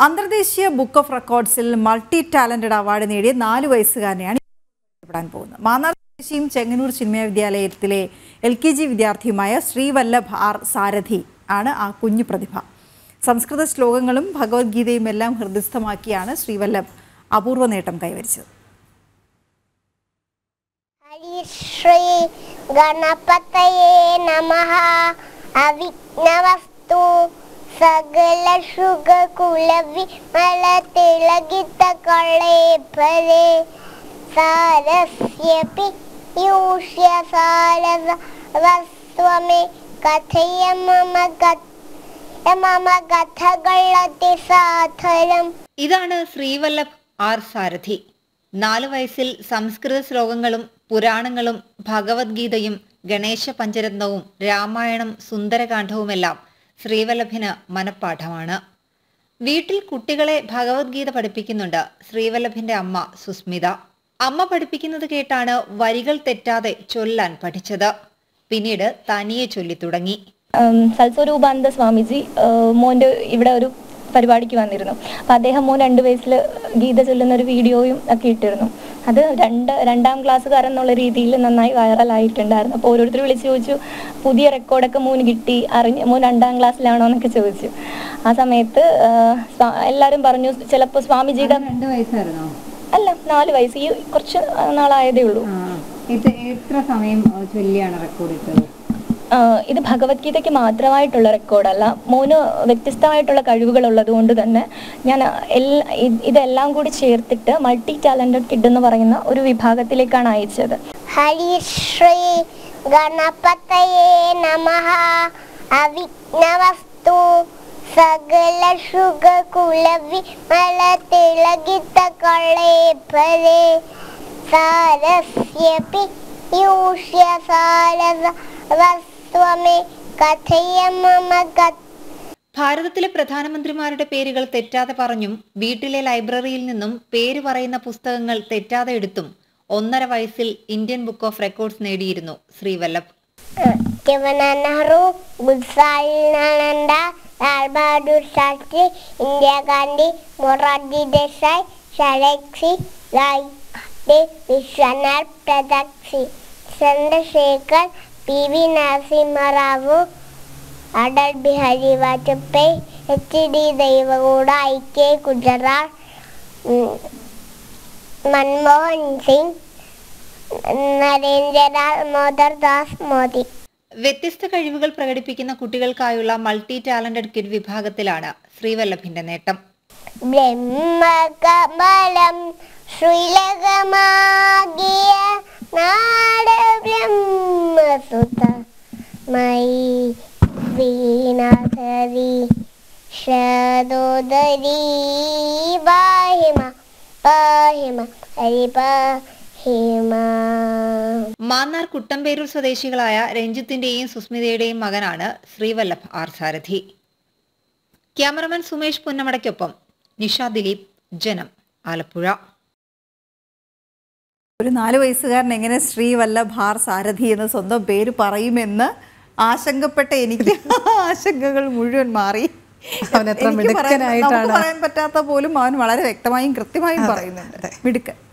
അന്തർദേശീയ book of റെക്കോർഡ്സിൽ multi talented award നേടിയ നാല് വയസ്സുകാരനെയാണ് പ്പെടാൻ പോകുന്നത് മാന്നാർ സ്വദേശിയും ചെങ്ങന്നൂർ ചിന്മയ വിദ്യാലയത്തിലെ എൽ കെ ജി വിദ്യാർത്ഥിയുമായ ശ്രീവല്ലഭ് ആർ സാരഥി ആണ് ആ കുഞ്ഞു പ്രതിഭ സംസ്കൃത ശ്ലോകങ്ങളും ഭഗവത്ഗീതയും എല്ലാം ഹൃദയസ്ഥമാക്കിയാണ് ശ്രീവല്ലഭ് അപൂർവ നേട്ടം കൈവരിച്ചത് ഹരിശ്രീ ഗണപതയേ നമഃ അവിഘ്നവസ്തു സകല ശുഗ കുലവി മല തിളകിത്ത കളേ ഫലേ സാരസ്യ പീയൂഷ്യ സാരസ വസ്വമേ കഥയ മമ കഥ മമ കഥകളതി സാധരം ഇതാണ് ശ്രീവല്ലഭ് ആർ സാരഥി നാലു വയസ്സിൽ സംസ്കൃത ശ്ലോകങ്ങളും പുരാണങ്ങളും ഭഗവത്ഗീതയും ഗണേശ പഞ്ചരത്നവും രാമായണം സുന്ദരകാന്ഡവുമെല്ലാം ശ്രീവല്ലഭിന് മനഃപ്പാഠമാണ് വീട്ടിൽ കുട്ടികളെ ഭഗവത്ഗീത പഠിപ്പിക്കുന്നുണ്ട് ശ്രീവല്ലഭിന്റെ അമ്മ സുസ്മിത അമ്മ പഠിപ്പിക്കുന്നത് കേട്ടാണ് വരികൾ തെറ്റാതെ ചൊല്ലാൻ പഠിച്ചത് പിന്നീട് തനിയെ ചൊല്ലി തുടങ്ങി ഉം, സൽസ്വരൂപാനന്ദ സ്വാമിജി ഏഹ്, മോൻ്റെ ഇവിടെ ഒരു പരിപാടിക്ക് വന്നിരുന്നു അപ്പം അദ്ദേഹം മോൻ രണ്ട് വയസ്സിൽ ഗീത ചൊല്ലുന്ന ഒരു വീഡിയോയും ഒക്കെ ഇട്ടിരുന്നു അത് രണ്ട് രണ്ടാം ക്ലാസ്സുകാരൻ എന്നുള്ള രീതിയിൽ നന്നായി വൈറലായിട്ടുണ്ടായിരുന്നു അപ്പോൾ ഓരോരുത്തർ വിളിച്ച് ചോദിച്ചു പുതിയ റെക്കോർഡൊക്കെ മോന് കിട്ടി അറിഞ്ഞ് മോൻ രണ്ടാം ക്ലാസ്സിലാണോ എന്നൊക്കെ ചോദിച്ചു ആ സമയത്ത് ഏഹ്, സ്വാ- എല്ലാവരും പറഞ്ഞു ചിലപ്പോൾ സ്വാമിജിയുടെ രണ്ട് വയസ്സായിരുന്നോ അല്ല നാല് വയസ്സ് ഈ കുറച്ച് നാളായതേ ഉള്ളൂ എത്ര സമയം ചൊല്ലിയാണ് റെക്കോർഡ് ഇട്ടത് ആഹ് ഇത് ഭഗവത്ഗീതയ്ക്ക് മാത്രമായിട്ടുള്ള റെക്കോർഡല്ല മോന് വ്യത്യസ്തമായിട്ടുള്ള കഴിവുകൾ ഉള്ളതുകൊണ്ട് തന്നെ ഞാൻ എല്ലാ ഇ- ഇതെല്ലാം കൂടി ചേർത്തിട്ട് മൾട്ടി ടാലന്റഡ് കിഡ് എന്ന് പറയുന്ന ഒരു വിഭാഗത്തിലേക്കാണ് അയച്ചത് ഹരിശ്രീ ഗണപതയേ നമഃ അവിഘ്നവസ്തു സകല ശുഗ കുലവി മല തിളകിത്ത കളേ ഫലേ സാരസ്യ പീയൂഷ്യ സാരസ വസ്വമേ കഥയ മമ കഥ ഭാരതത്തിലെ പ്രധാനമന്ത്രിമാരുടെ പേരുകൾ തെറ്റാതെ പറഞ്ഞും വീട്ടിലെ ലൈബ്രറിയിൽ നിന്നും പേര് പറയുന്ന പുസ്തകങ്ങൾ തെറ്റാതെ എടുത്തും ഒന്നര വയസ്സിൽ ഇന്ത്യൻ ബുക്ക് ഓഫ് റെക്കോർഡ്സ് നേടിയിരുന്നു ശ്രീവല്ലഭ് ജവഹർലാൽ നെഹ്റു ഗുൽസാനന്ദ ലാൽ ബഹാദൂർ ശാസ്ത്രി ഇന്ദിരാഗാന്ധി മൊറാർജി ദേശായി ശരക്സി റായ് ഡെ Vishwanath പ്രതാപ്സി Chandrasekhar P V Narasimha Rao Atal Bihari Vajpayee H D ദൈവഗൂഡ I K Gujral ഉം, മൻമോഹൻ സിംഗ് നരേന്ദ്രലാൽ മോദർദാസ് മോദി വ്യത്യസ്ത കഴിവുകൾ പ്രകടിപ്പിക്കുന്ന കുട്ടികൾക്കായുള്ള മൾട്ടി ടാലന്റഡ് കിഡ് വിഭാഗത്തിലാണ് ശ്രീവല്ലഭിന്റെ നേട്ടം ബ്രഹ്മകമലം ശ്രീലകമാകിയ നാട് ബ്രഹ്മസുത മൈ വീണധരി ശതോദരി പാഹിമ പാഹിമ ഹരി പാഹിമ മാന്നാർ കുട്ടമ്പേരൂർ സ്വദേശികളായ രഞ്ജിത്തിന്റെയും സുസ്മിതയുടെയും മകനാണ് ശ്രീവല്ലഭ് ആർ സാരഥി ക്യാമറമാൻ സുമേഷ് പുന്നമടയ്ക്കൊപ്പം നിഷ ദിലീപ് ജനം ആലപ്പുഴ ഒരു നാല് വയസ്സുകാരൻ എങ്ങനെ ശ്രീവല്ലഭ് ആർ സാരഥി എന്ന് സ്വന്തം പേര് പറയുമെന്ന് ആശങ്കപ്പെട്ട എനിക്ക് ആശങ്കകൾ മുഴുവൻ മാറി അവൻ എത്ര എനിക്ക് പറയാൻ- മിടുക്കനായിട്ടാണ് നമുക്ക് പറയാൻ പറ്റാത്ത പോലും അവൻ വളരെ വ്യക്തമായും കൃത്യമായും പറയുന്നുണ്ട് മിടുക്കൻ